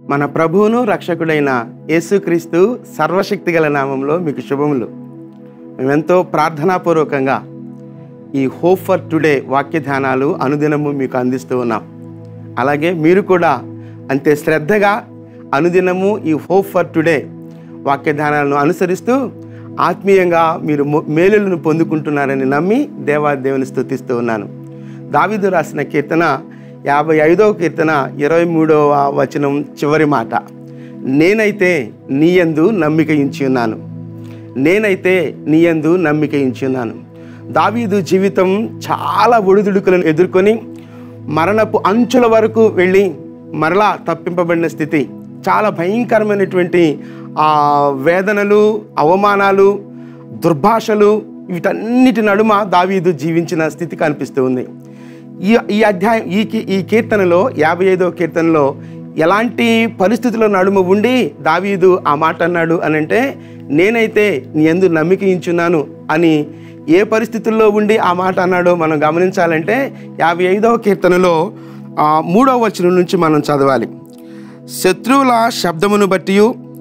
మన ప్రభువును రక్షకుడైన యేసుక్రీస్తు సర్వశక్తి గల నామంలో మీకు శుభములు మేమెంతో ప్రార్థనాపూర్వకంగా ఈ హోప్ ఫర్ టుడే వాక్య ధ్యానాలు అనుదినము మీకు అందిస్తూ ఉన్నాం అలాగే మీరు కూడా అంతే శ్రద్ధగా అనుదినము ఈ హోప్ ఫర్ టుడే వాక్య ధ్యానాలను అనుసరిస్తూ ఆత్మీయంగా మీరు మొ- మేలులను పొందుకుంటున్నారని నమ్మి దేవాదేవుని స్తుతిస్తూ ఉన్నాను దావీదు రాసిన కీర్తన యాభై ఐదవ కీర్తన ఇరవై మూడవ వచనం చివరి మాట నేనైతే నీయందు నమ్మిక ఉంచి ఉన్నాను నేనైతే నీయందు నమ్మిక ఉంచి ఉన్నాను దావీదు జీవితం చాలా ఒడిదుడుకులను ఎదుర్కొని మరణపు అంచుల వరకు వెళ్ళి మరలా తప్పింపబడిన స్థితి చాలా భయంకరమైనటువంటి ఆ వేదనలు అవమానాలు దుర్భాషలు వీటన్నిటి నడుమ దావీదు జీవించిన స్థితి కనిపిస్తూ ఉంది ఈ ఈ అధ్యాయం ఈ కీ- ఈ కీర్తనలో యాభై ఐదో కీర్తనలో ఎలాంటి పరిస్థితుల నడుమ ఉండి దావీదు ఆ మాట అన్నాడు అని అంటే నేనైతే నీ ఎందు నమ్మిక ఉంచున్నాను అని ఏ పరిస్థితుల్లో ఉండి ఆ మాట అన్నాడో మనం గమనించాలంటే యాభై ఐదవ కీర్తనలో ఆ, మూడవ వచనం నుంచి మనం చదవాలి శత్రువుల శబ్దమును బట్టి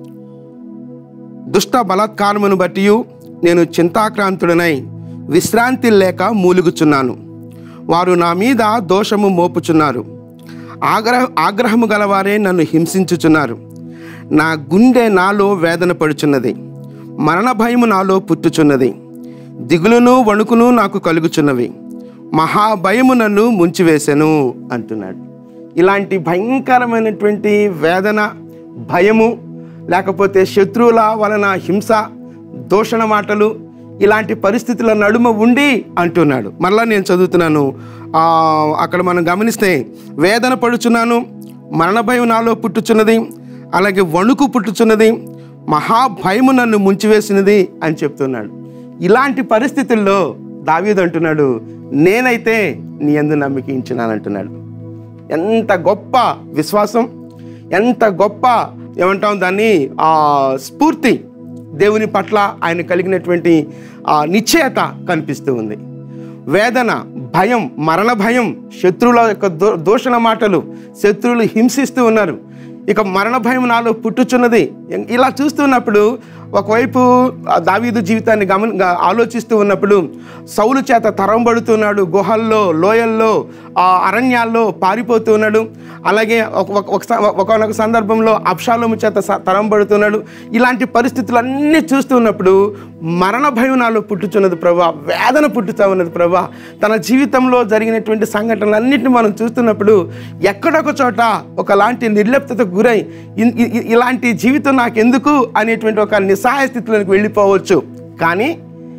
దుష్ట బలాత్కారమును బట్టి నేను చింతాక్రాంతుడనై విశ్రాంతి లేక మూలుగుచున్నాను వారు నా మీద దోషము మోపుచున్నారు ఆగ్రహ ఆగ్రహము గలవారే నన్ను హింసించుచున్నారు నా గుండె నాలో వేదన పడుచున్నది మరణ భయము నాలో పుట్టుచున్నది దిగులును వణుకును నాకు కలుగుచున్నవి మహాభయము నన్ను ముంచివేశను అంటున్నాడు ఇలాంటి భయంకరమైనటువంటి వేదన భయము లేకపోతే శత్రువుల వలన హింస దూషణ మాటలు ఇలాంటి పరిస్థితుల నడుమ ఉండి అంటున్నాడు మరలా నేను చదువుతున్నాను ఆ, అక్కడ మనం గమనిస్తే వేదన పడుచున్నాను మరణ భయం నాలో పుట్టుచున్నది అలాగే వణుకు పుట్టుచున్నది మహాభయము నన్ను ముంచివేసినది అని చెప్తున్నాడు ఇలాంటి పరిస్థితుల్లో దావీదు అంటున్నాడు నేనైతే నీ ఎందు నమ్మికించున్నాను అంటున్నాడు ఎంత గొప్ప విశ్వాసం ఎంత గొప్ప ఏమంటాం దాన్ని ఆ స్ఫూర్తి దేవుని పట్ల ఆయన కలిగినటువంటి ఆ నిశ్చయత కనిపిస్తూ ఉంది వేదన భయం మరణ భయం శత్రువుల యొక్క దో దూషణ మాటలు శత్రువులు హింసిస్తూ ఉన్నారు ఇక మరణ భయం నాలో పుట్టుచున్నది ఇలా చూస్తున్నప్పుడు ఒకవైపు ఆ దావీదు జీవితాన్ని గమని గా- ఆలోచిస్తూ ఉన్నప్పుడు సౌలు చేత తరంబడుతున్నాడు గుహల్లో లోయల్లో ఆ అరణ్యాల్లో పారిపోతూ ఉన్నాడు అలాగే ఒక- ఒక- ఒక స- ఒకనొక సందర్భంలో అప్షాలోము చేత స- తరంబడుతున్నాడు ఇలాంటి పరిస్థితులన్నీ చూస్తూ ఉన్నప్పుడు మరణ భయం నాలో పుట్టుచున్నది ప్రభా వేదన పుట్టుతా ఉన్నది ప్రభా తన జీవితంలో జరిగినటువంటి సంఘటనలన్నింటినీ మనం చూస్తున్నప్పుడు ఎక్కడొక చోట ఒకలాంటి నిర్లిప్తతకు గురై ఇన్- ఇ- ఇ- ఇలాంటి జీవితం నాకెందుకు అనేటువంటి ఒక నిస్సహాయ స్థితిలోకి వెళ్ళిపోవచ్చు కానీ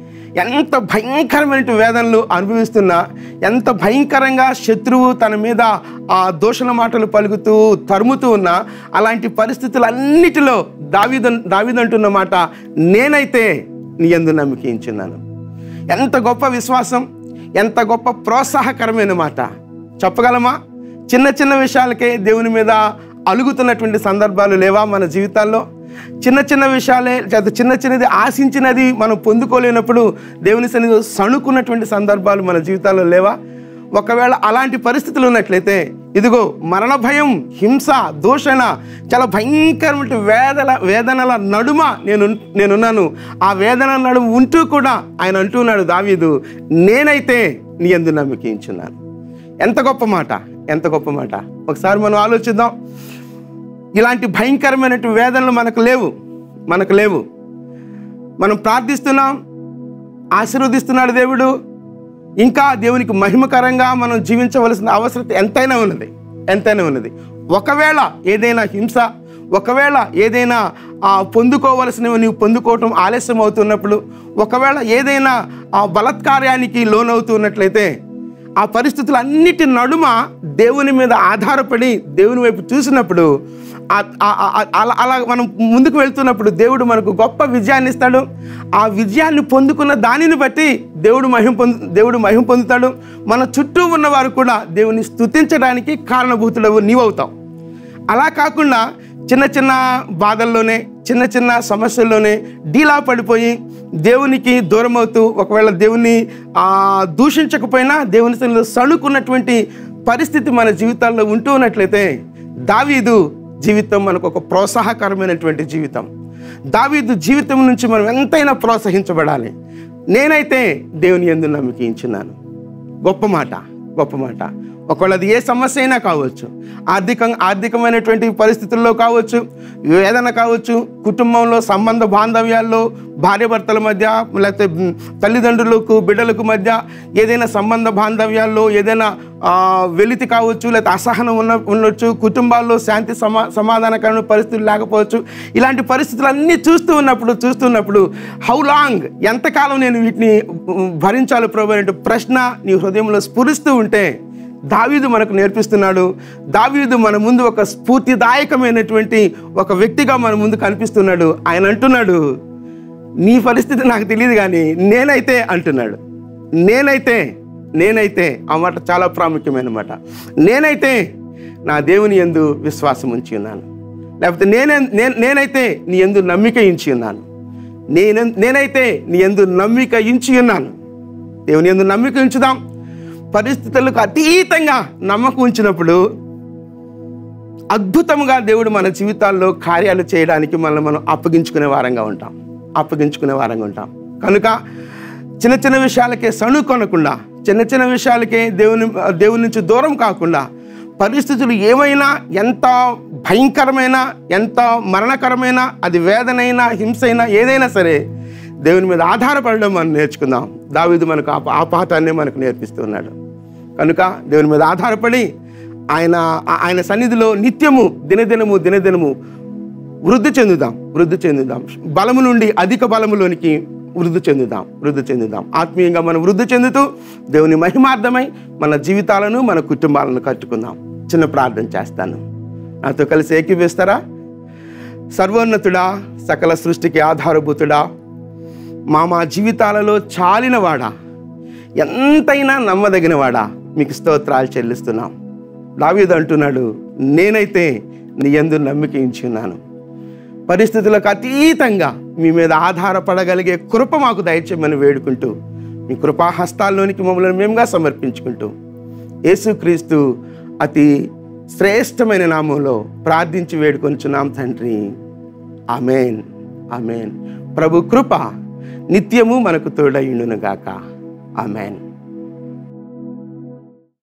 ఎంత భయంకరమైన వేదనలు అనుభవిస్తున్నా ఎంత భయంకరంగా శత్రువు తన మీద ఆ దోషణ మాటలు పలుకుతూ తరుముతూ ఉన్నా అలాంటి పరిస్థితులన్నిటిలో దావీద దావీదంటున్న మాట నేనైతే నీ ఎందు నమ్మకించున్నాను ఎంత గొప్ప విశ్వాసం ఎంత గొప్ప ప్రోత్సాహకరమైన మాట చెప్పగలమా చిన్న చిన్న విషయాలకే దేవుని మీద అలుగుతున్నటువంటి సందర్భాలు లేవా మన జీవితాల్లో చిన్న చిన్న విషయాలే లేదా చిన్న చిన్నది ఆశించినది మనం పొందుకోలేనప్పుడు దేవుని సన్నిధిలో సణుకున్నటువంటి సందర్భాలు మన జీవితాల్లో లేవా ఒకవేళ అలాంటి పరిస్థితులు ఉన్నట్లయితే ఇదిగో మరణ భయం హింస దూషణ చాలా భయంకరమైన వేదన వేదనల నడుమ నేను నేనున్నాను ఆ వేదన నడుమ ఉంటూ కూడా ఆయన అంటున్నాడు దావీదు నేనైతే నీ ఎందు నమ్మకించున్నాను ఎంత గొప్ప మాట ఎంత గొప్ప మాట ఒకసారి మనం ఆలోచిద్దాం ఇలాంటి భయంకరమైనటువంటి వేదనలు మనకు లేవు మనకు లేవు మనం ప్రార్థిస్తున్నాం ఆశీర్వదిస్తున్నాడు దేవుడు ఇంకా దేవునికి మహిమకరంగా మనం జీవించవలసిన అవసరం ఎంతైనా ఉన్నది ఎంతైనా ఉన్నది ఒకవేళ ఏదైనా హింస ఒకవేళ ఏదైనా ఆ, పొందుకోవలసినవి నీవు పొందుకోవటం ఆలస్యం అవుతున్నప్పుడు ఒకవేళ ఏదైనా ఆ బలత్కార్యానికి లోనవుతున్నట్లయితే ఆ పరిస్థితులన్నిటి నడుమ దేవుని మీద ఆధారపడి దేవుని వైపు చూసినప్పుడు ఆ- ఆ- ఆ- అలా అలా మనం ముందుకు వెళ్తున్నప్పుడు దేవుడు మనకు గొప్ప విజయాన్ని ఇస్తాడు ఆ విజయాన్ని పొందుకున్న దానిని బట్టి దేవుడు మహిం పొందు దేవుడు మహిం పొందుతాడు మన చుట్టూ ఉన్నవారు కూడా దేవుని స్తుతించడానికి కారణభూతుడవు నీవవుతావు అలా కాకుండా చిన్న చిన్న బాధల్లోనే చిన్న చిన్న సమస్యల్లోనే డీలా పడిపోయి దేవునికి దూరం అవుతూ ఒకవేళ దేవుని ఆ, దూషించకపోయినా దేవుని సన్నిధిలో సణుకున్నటువంటి పరిస్థితి మన జీవితాల్లో ఉంటూ ఉన్నట్లయితే దావీదు జీవితం మనకు ఒక ప్రోత్సాహకరమైనటువంటి జీవితం దావీదు జీవితం నుంచి మనం ఎంతైనా ప్రోత్సహించబడాలి నేనైతే దేవుని ఎందు నమ్మకించున్నాను గొప్ప మాట గొప్ప మాట ఒకవేళ అది ఏ సమస్య అయినా కావచ్చు ఆర్థికంగా ఆర్థికమైనటువంటి పరిస్థితుల్లో కావచ్చు వేదన కావచ్చు కుటుంబంలో సంబంధ బాంధవ్యాల్లో భార్యాభర్తల మధ్య లేకపోతే మ్, తల్లిదండ్రులకు బిడ్డలకు మధ్య ఏదైనా సంబంధ బాంధవ్యాల్లో ఏదైనా ఆ, వెలితి కావచ్చు లేకపోతే అసహనం ఉన్న ఉండొచ్చు కుటుంబాల్లో శాంతి సమా సమాధానకరమైన పరిస్థితులు లేకపోవచ్చు ఇలాంటి పరిస్థితులు అన్నీ చూస్తూ ఉన్నప్పుడు చూస్తున్నప్పుడు హౌ లాంగ్ ఎంతకాలం నేను వీటిని ఉమ్, భరించాలి ప్రభు అనే ప్రశ్న నీ హృదయంలో స్ఫురిస్తూ ఉంటే దావీదు మనకు నేర్పిస్తున్నాడు దావీదు మన ముందు ఒక స్ఫూర్తిదాయకమైనటువంటి ఒక వ్యక్తిగా మన ముందు కనిపిస్తున్నాడు ఆయన అంటున్నాడు నీ పరిస్థితి నాకు తెలియదు కానీ నేనైతే అంటున్నాడు నేనైతే నేనైతే ఆ మాట చాలా ప్రాముఖ్యమైన మాట నేనైతే నా దేవుని ఎందు విశ్వాసం ఉంచి ఉన్నాను లేకపోతే నేనే నేను నేనైతే నీ ఎందు నమ్మిక ఇంచి ఉన్నాను నేను నేనైతే నీ ఎందు నమ్మిక ఇంచి ఉన్నాను దేవుని ఎందు నమ్మిక ఉంచుదాం పరిస్థితులకు అతీతంగా నమ్మకం ఉంచినప్పుడు అద్భుతంగా దేవుడు మన జీవితాల్లో కార్యాలు చేయడానికి మనల్ని మనం అప్పగించుకునే వారంగా ఉంటాం అప్పగించుకునే వారంగా ఉంటాం కనుక చిన్న చిన్న విషయాలకే సణు కొనకుండా చిన్న చిన్న విషయాలకే దేవుని దేవుని నుంచి దూరం కాకుండా పరిస్థితులు ఏమైనా ఎంత భయంకరమైన ఎంత మరణకరమైన అది వేదనైనా హింసైనా ఏదైనా సరే దేవుని మీద ఆధారపడడం మనం నేర్చుకుందాం దావీదు మనకు ఆ- ఆ పాఠాన్ని మనకు నేర్పిస్తున్నాడు కనుక దేవుని మీద ఆధారపడి ఆయన ఆ- ఆయన సన్నిధిలో నిత్యము దినదినము దినదినము వృద్ధి చెందుదాం వృద్ధి చెందుదాం బలము నుండి అధిక బలములోనికి వృద్ధి చెందుదాం వృద్ధి చెందుదాం ఆత్మీయంగా మనం వృద్ధి చెందుతూ దేవుని మహిమార్థమై మన జీవితాలను మన కుటుంబాలను కట్టుకుందాం చిన్న ప్రార్థన చేస్తాను నాతో కలిసి ఏకీవేస్తారా సర్వోన్నతుడా సకల సృష్టికి ఆధారభూతుడా మా మా జీవితాలలో చాలినవాడా ఎంతైనా నమ్మదగినవాడా మీకు స్తోత్రాలు చెల్లిస్తున్నాం దావీదు అంటున్నాడు నేనైతే నీ యందు నమ్మిక ఉంచున్నాను పరిస్థితులకు అతీతంగా మీ మీద ఆధారపడగలిగే కృప మాకు దయచేయమని వేడుకుంటూ మీ కృపా హస్తాల్లోనికి మమ్మల్ని మేముగా సమర్పించుకుంటూ యేసుక్రీస్తు అతి శ్రేష్టమైన నామంలో ప్రార్థించి వేడుకొనిచున్నాం తండ్రి ఆమెన్ ఆమెన్ ప్రభు కృప నిత్యము మనకు తోడయుండును గాక ఆమెన్